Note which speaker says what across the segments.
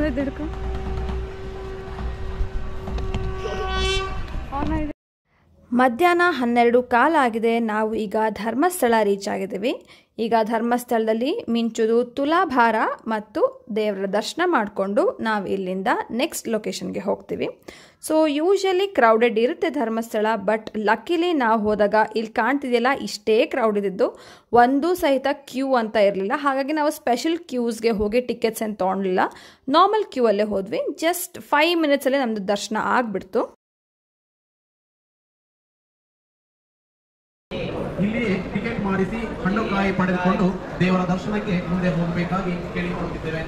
Speaker 1: ಇದೆ ಹಿಡ್ಕೊ ಆನ್ ಆಗಿದೆ
Speaker 2: ಮಧ್ಯಾಹ್ನ ಹನ್ನೆರಡು ಕಾಲಾಗಿದೆ ನಾವು ಈಗ ಧರ್ಮಸ್ಥಳ ರೀಚ್ ಆಗಿದ್ದೀವಿ ಈಗ ಧರ್ಮಸ್ಥಳದಲ್ಲಿ ಮಿಂಚುದು ತುಲಾಭಾರ ಮತ್ತು ದೇವರ ದರ್ಶನ ಮಾಡಿಕೊಂಡು ನಾವು ಇಲ್ಲಿಂದ ನೆಕ್ಸ್ಟ್ ಲೊಕೇಶನ್ಗೆ ಹೋಗ್ತೀವಿ ಸೊ ಯೂಶಲಿ ಕ್ರೌಡೆಡ್ ಇರುತ್ತೆ ಧರ್ಮಸ್ಥಳ ಬಟ್ ಲಕ್ಕಿಲಿ ನಾವು ಹೋದಾಗ ಇಲ್ಲಿ ಕಾಣ್ತಿದೆಯಲ್ಲ ಇಷ್ಟೇ ಕ್ರೌಡ್ ಇದ್ದಿದ್ದು ಒಂದು ಸಹಿತ ಕ್ಯೂ ಅಂತ ಇರಲಿಲ್ಲ ಹಾಗಾಗಿ ನಾವು ಸ್ಪೆಷಲ್ ಕ್ಯೂಸ್ಗೆ ಹೋಗಿ ಟಿಕೆಟ್ಸ್ ಏನು ತೊಗೊಳ್ಲಿಲ್ಲ ನಾರ್ಮಲ್ ಕ್ಯೂ ಅಲ್ಲೇ ಹೋದ್ವಿ ಜಸ್ಟ್ ಫೈವ್ ಮಿನಿಟ್ಸಲ್ಲೇ ನಮ್ಮದು ದರ್ಶನ ಆಗಿಬಿಡ್ತು
Speaker 3: ಇಲ್ಲಿ ಟಿಕೆಟ್ ಮಾಡಿಸಿ ಹಣ್ಣು ಕಾಯಿ ಪಡೆದುಕೊಂಡು ದೇವರ ದರ್ಶನಕ್ಕೆ ಮುಂದೆ ಹೋಗಬೇಕಾಗಿ ಕೇಳಿಕೊಳ್ಳುತ್ತಿದ್ದೇವೆ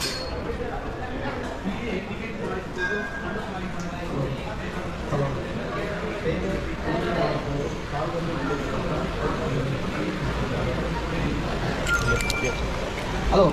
Speaker 3: ಹಲೋ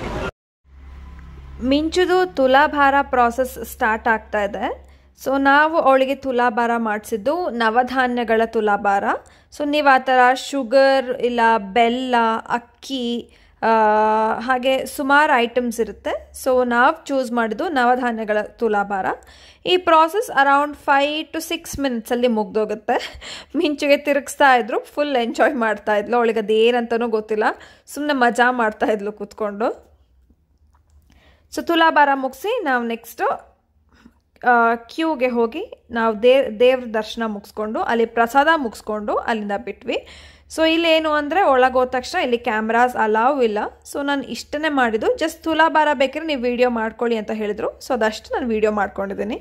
Speaker 2: ಮಿಂಚುದು ತುಲಾಭಾರ ಪ್ರಾಸೆಸ್ ಸ್ಟಾರ್ಟ್ ಆಗ್ತಾ ಇದೆ ಸೊ ನಾವು ಅವಳಿಗೆ ತುಲಾಭಾರ ಮಾಡಿಸಿದ್ದು ನವಧಾನ್ಯಗಳ ತುಲಾಭಾರ ಸೊ ನೀವು ಆ ಥರ ಶುಗರ್ ಇಲ್ಲ ಬೆಲ್ಲ ಅಕ್ಕಿ ಆ, ಹಾಗೆ ಸುಮಾರು ಐಟಮ್ಸ್ ಇರುತ್ತೆ ಸೊ ನಾವು ಚೂಸ್ ಮಾಡಿದ್ದು ನವಧಾನ್ಯಗಳ ತುಲಾಭಾರ ಈ process around five to six ಮಿನಿಟ್ಸಲ್ಲಿ ಮುಗ್ದೋಗುತ್ತೆ ಮಿಂಚುಗೆ ತಿರುಗಿಸ್ತಾ ಇದ್ರು ಫುಲ್ ಎಂಜಾಯ್ ಮಾಡ್ತಾ ಇದ್ಲು ಅವಳಿಗೆ ಅದೇನಂತನೂ ಗೊತ್ತಿಲ್ಲ ಸುಮ್ಮನೆ ಮಜಾ ಮಾಡ್ತಾ ಇದ್ಲು ಕೂತ್ಕೊಂಡು ಸೊ ತುಲಾಭಾರ ಮುಗಿಸಿ ನಾವು ನೆಕ್ಸ್ಟು ಕ್ಯೂಗೆ ಹೋಗಿ ನಾವು ದೇವ್ ದೇವ್ರ ದರ್ಶನ ಮುಗಿಸ್ಕೊಂಡು ಅಲ್ಲಿ ಪ್ರಸಾದ ಮುಗಿಸ್ಕೊಂಡು ಅಲ್ಲಿಂದ ಬಿಟ್ವಿ ಸೊ ಇಲ್ಲೇನು ಅಂದರೆ ಒಳಗೋದ ತಕ್ಷಣ ಇಲ್ಲಿ ಕ್ಯಾಮ್ರಾಸ್ ಅಲಾವ್ ಇಲ್ಲ ಸೊ ನಾನು ಇಷ್ಟನ್ನೇ ಮಾಡಿದ್ದು ಜಸ್ಟ್ ತುಲಾಭಾರ ಬೇಕಾದ್ರೆ ನೀವು ವಿಡಿಯೋ ಮಾಡ್ಕೊಳ್ಳಿ ಅಂತ ಹೇಳಿದರು ಸೊ ಅದಷ್ಟು ನಾನು ವಿಡಿಯೋ ಮಾಡ್ಕೊಂಡಿದ್ದೀನಿ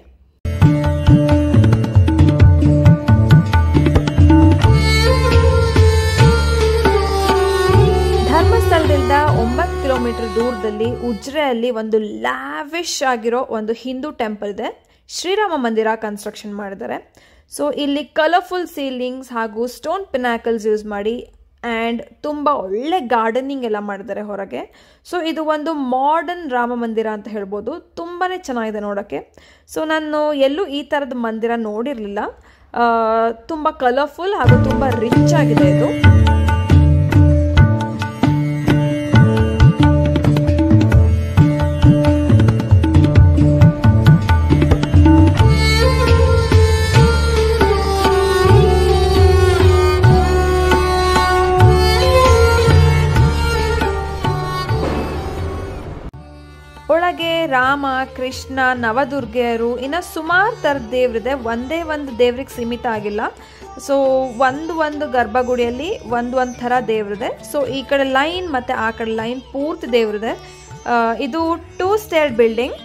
Speaker 2: ಧರ್ಮಸ್ಥಳದಿಂದ ಒಂಬತ್ತು ಕಿಲೋಮೀಟರ್ ದೂರದಲ್ಲಿ ಉಜ್ರೆಯಲ್ಲಿ ಒಂದು ಲ್ಯಾವಿಶ್ ಆಗಿರೋ ಒಂದು ಹಿಂದೂ ಟೆಂಪಲ್ ಇದೆ ಶ್ರೀರಾಮ ಮಂದಿರ ಕನ್ಸ್ಟ್ರಕ್ಷನ್ ಮಾಡಿದ್ದಾರೆ ಸೊ ಇಲ್ಲಿ ಕಲರ್ಫುಲ್ ಸೀಲಿಂಗ್ಸ್ ಹಾಗೂ ಸ್ಟೋನ್ ಪಿನಾಕಲ್ಸ್ ಯೂಸ್ ಮಾಡಿ ಆ್ಯಂಡ್ ತುಂಬ ಒಳ್ಳೆ ಗಾರ್ಡನಿಂಗ್ ಎಲ್ಲ ಮಾಡಿದ್ದಾರೆ ಹೊರಗೆ ಸೊ ಇದು ಒಂದು ಮಾಡರ್ನ್ ರಾಮ ಮಂದಿರ ಅಂತ ಹೇಳ್ಬೋದು ತುಂಬಾ ಚೆನ್ನಾಗಿದೆ ನೋಡೋಕ್ಕೆ ಸೊ ನಾನು ಎಲ್ಲೂ ಈ ಥರದ ಮಂದಿರ ನೋಡಿರಲಿಲ್ಲ ತುಂಬ ಕಲರ್ಫುಲ್ ಹಾಗೂ ತುಂಬ ರಿಚ್ ಆಗಿದೆ ಇದು ಒಳಗೆ ರಾಮ ಕೃಷ್ಣ ನವದುರ್ಗೆಯರು ಇನ್ನು ಸುಮಾರು ಥರದ ದೇವ್ರಿದೆ ಒಂದೇ ಒಂದು ದೇವ್ರಿಗೆ ಸೀಮಿತ ಆಗಿಲ್ಲ ಸೊ ಒಂದು ಒಂದು ಗರ್ಭಗುಡಿಯಲ್ಲಿ ಒಂದು ಒಂದು ಥರ ದೇವ್ರಿದೆ ಸೊ ಈ ಕಡೆ ಲೈನ್ ಮತ್ತು ಆ ಕಡೆ ಲೈನ್ ಪೂರ್ತಿ ದೇವ್ರಿದೆ ಆ, ಇದು ಟೂ ಸ್ಟೇರ್ ಬಿಲ್ಡಿಂಗ್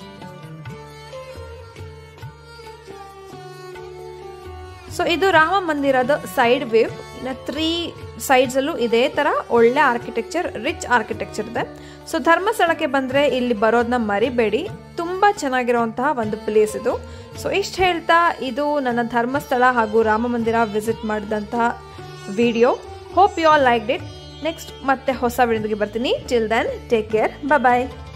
Speaker 2: ಸೊ ಇದು ರಾಮ ಮಂದಿರದ ಸೈಡ್ ವೇವ್ ಇನ್ನು ತ್ರೀ ಸೈಡ್ಸಲ್ಲೂ ಇದೇ ಥರ ಒಳ್ಳೆ ಆರ್ಕಿಟೆಕ್ಚರ್ ರಿಚ್ ಆರ್ಕಿಟೆಕ್ಚರ್ ಇದೆ ಸೊ ಧರ್ಮಸ್ಥಳಕ್ಕೆ ಬಂದರೆ ಇಲ್ಲಿ ಬರೋದನ್ನ ಮರಿಬೇಡಿ ತುಂಬ ಚೆನ್ನಾಗಿರುವಂತಹ ಒಂದು ಪ್ಲೇಸ್ ಇದು ಸೊ ಇಷ್ಟು ಹೇಳ್ತಾ ಇದು ನನ್ನ ಧರ್ಮಸ್ಥಳ ಹಾಗೂ ರಾಮ ಮಂದಿರ ವಿಸಿಟ್ ಮಾಡಿದಂತಹ video hope you all like it next ಮತ್ತೆ ಹೊಸ ವಿಡಿಯೋಗೆ ಬರ್ತೀನಿ ಟಿಲ್ ದೆನ್ ಟೇಕ್ ಕೇರ್ ಬಾಯ್